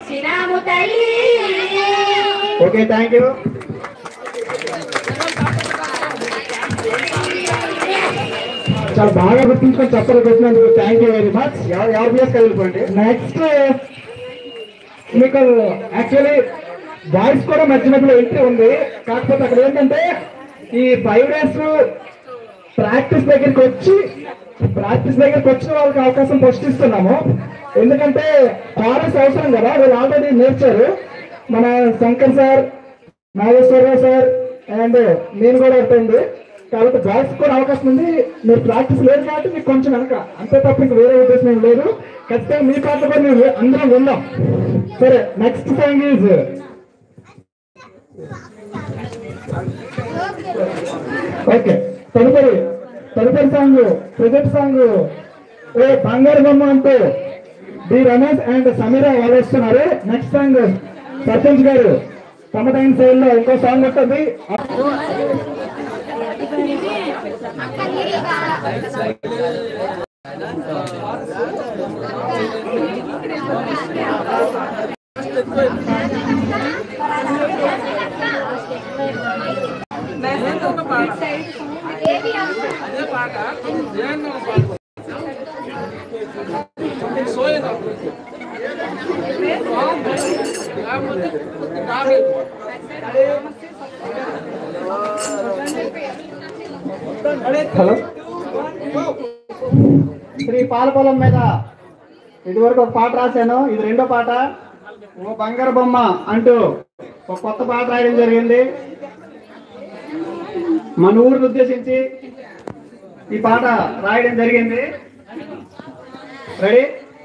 వచ్చినాము తల్లి okay thank you చాలా బాగా గుర్తుంచుకొని చెప్పలు పెట్టినందుకు థ్యాంక్ యూ వెరీ మచ్ ఎవరు ఎవరు ప్లేస్ కదిలిపోండి నెక్స్ట్ మీకు యాక్చువల్లీ వాయిస్ కూడా మధ్య మధ్యలో ఎంట్రీ ఉంది కాకపోతే అక్కడ ఏంటంటే ఈ ఫైవ్ డేస్ ప్రాక్టీస్ దగ్గరికి వచ్చి ప్రాక్టీస్ దగ్గరికి వచ్చిన వాళ్ళకి అవకాశం ఫస్ట్ ఇస్తున్నాము ఎందుకంటే కారస్ అవసరం కదా వీళ్ళు ఆల్రెడీ నేర్చారు మన Shankar sir Nageswararao sir and నేను కూడా ఉంటుంది కాబట్టి బాయ్స్ కూడా అవకాశం ఉంది మీరు ప్రాక్టీస్ లేదు కాబట్టి మీకు కొంచెం వెనక అంతే తప్ప ఇంక వేరే ఉద్దేశం ఏం లేదు ఖచ్చితంగా మీ పాట కూడా మేము అందరం విందాం సరే నెక్స్ట్ సాంగ్ ఈజ్ ఓకే తదుపరి తదుపరి సాంగ్ ప్రజెంట్ సాంగ్ ఏ బంగారు బొమ్మ అంటూ డి రమేష్ అండ్ సమీరా వాళ్ళు వస్తున్నారు నెక్స్ట్ సాంగ్ సర్పంచ్ గారు తమ టైం శైలిలో ఇంకో సాంగ్ ఉంటుంది హలో శ్రీ పాలపొలం మీద ఇదివరకు ఒక పాట రాశాను ఇది రెండో పాట ఓ బంగారు బొమ్మ అంటూ ఒక కొత్త పాట రాయడం జరిగింది మన ఊరిని ఉద్దేశించి ఈ పాట రాయడం జరిగింది రెడీ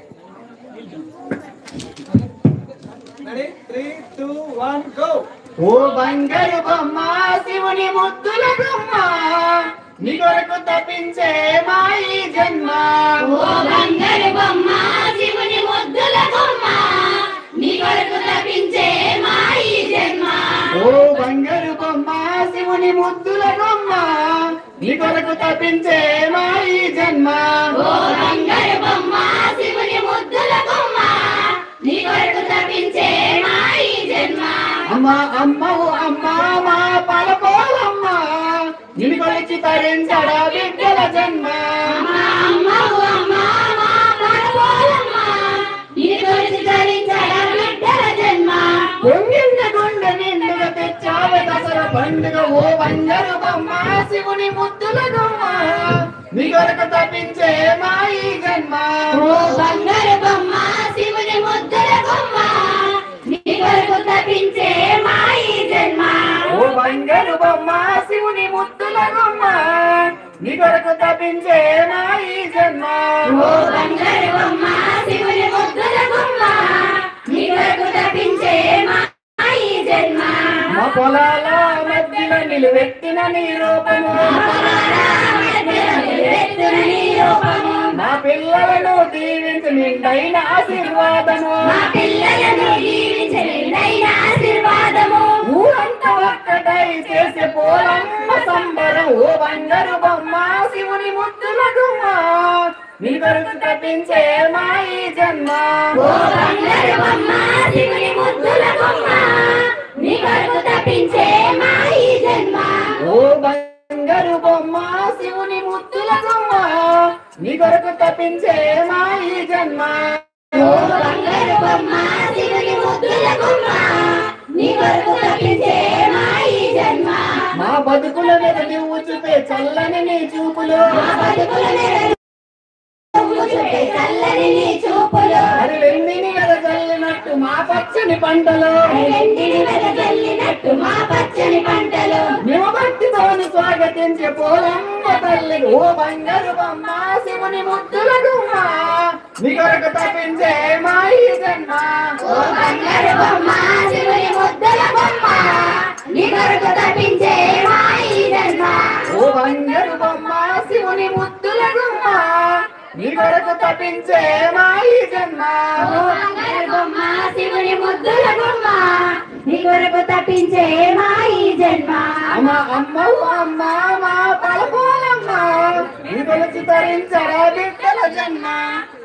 ఓ బంగారు బొమ్మ శివుని ముద్దుల బొమ్మ నీ కొరకు తప్పించే మా ఈ జన్మ ఓ బంగారు బొమ్మ శివుని ముద్దుల బొమ్మ నీ కొరకు తప్పించే మా ఈ జన్మ ఓ బంగారు బొమ్మ శివుని ముద్దుల బొమ్మ నీ కొరకు తప్పించే మా ఈ జన్మ ఓ బంగారు బొమ్మ శివుని ముద్దుల బొమ్మ నీ కొరకు తప్పించే మా ఈ జన్మ అమ్మ అమ్మవు అమ్మ మా పలపోలమ్మ నిన్ను కొలిచి తరించడా బిడ్డల జన్మ అమ్మ అమ్మవు అమ్మ మా పడవోలమ్మ నీ కొరకు ధరించడా బిడ్డల జన్మ పొంగిన గుండె నిండుగా తెచ్చావే దసరా పండుగ ఓ బంగారు బొమ్మ శివుని ముద్దుల బొమ్మ నీ కొరకు తప్పించే మా ఈ జన్మ ఓ బంగారు బొమ్మ శివుని ముద్దుల బొమ్మ నీ కొరకు తప్పించే మా ఈ జన్మ ఓ బంగారు బొమ్మ శివుని ముద్దుల బొమ్మ నీ కొరకు తప్పించే మా ఈ జన్మ ఓ బంగారు బొమ్మ శివుని ముద్దుల బొమ్మ నీ కొరకు తప్పించే మా ఈ జన్మ మా పొలాల మధ్యలో నిలువెత్తిన నీ రూపము ఎత్తున నీ రూపము మా పిల్లలను దీవించి నిండైన ఆశీర్వాదము మా పిల్లలను జీవించలేదైన ఆశీర్వాదము ఊరంతా ఒక్కటై చేసే పోలమ్మ సంబరం ఓ బంగారు బొమ్మ శివుని ముద్దుల గుమ్మ నీ కొరకు తప్పించే మా ఈ జన్మ ఓ బంగారు బొమ్మ శివుని ముద్దుల బొమ్మ నీ కొరకు తప్పించే మా ఈ జన్మ ఓ బంగారు బొమ్మ శివుని ముద్దుల గుమ్మ నీ కొరకు తప్పించే మా ఈ జన్మ ఓ బంగారు బొమ్మ శివుని ముద్దుల బొమ్మ నీ కొరకు తప్పించే మా ఈ జన్మ మా బతుకుల మీద నువ్వు చూపే చల్లని నీ చూపులు మా బతుకుల మీద నువ్వు చూపే చల్లని నీ చూపులు అది వెండిని వెదజల్లినట్టు మా పచ్చని పంటలు రెండిని వెదజల్లినట్టు మా పచ్చని పంటలు మేము భక్తితోని స్వాగతించే పోలమ్మ తల్లి ఓ బంగారు బొమ్మ శివుని ముద్దుల గుమ్మ నీ కొరకు తప్పించే మా ఈ జన్మ ఓ బంగారు బొమ్మ శివుని ముద్దుల బొమ్మ నీ కొరకు తప్పించే మా ఈ జన్మ ఓ బంగారు బొమ్మ శివుని ముద్దుల గుమ్మ నీ కొరకు తప్పించే మా ఈ జన్మ ఓ బంగారు బొమ్మ శివుని ముద్దుల బొమ్మ నీ కొరకు తప్పించే మా ఈ జన్మ అమ్మ అమ్మవు అమ్మ మా పలపోలమ్మ నీ కొలిచి తరించరా బిడ్డల జన్మ